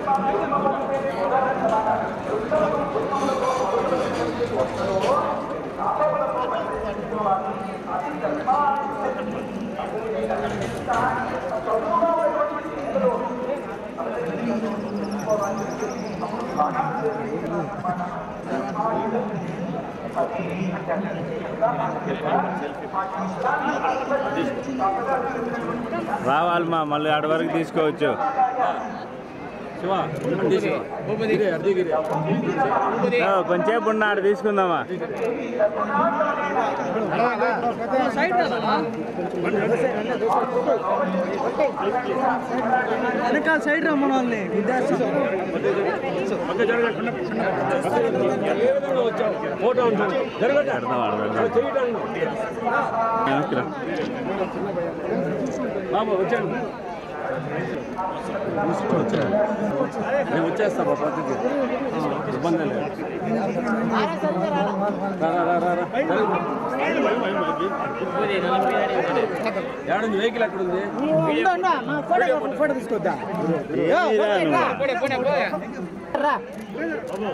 రావాలి మా మళ్ళీ ఆడ వరకు తీసుకోవచ్చు ఓ, కొంచెంసేపు ఉన్న ఆడ తీసుకుందామా వెనకాల సైడ్ రమ్మని వాళ్ళని ఫోటో ఉంటుంది జరగదు పెడదాం ఆడ పెడదాం వెనక్కి రా. బాబు వచ్చాను నేను వచ్చేస్తా బాబు ప్రతిదీ ఇబ్బంది లేదు రా, రా, రా, రా, రా. ఏడుంది వెహికల్ ఎక్కడ ఉంది ఫోటో తీసుకోద్దా ఏమీ రా నువ్వు.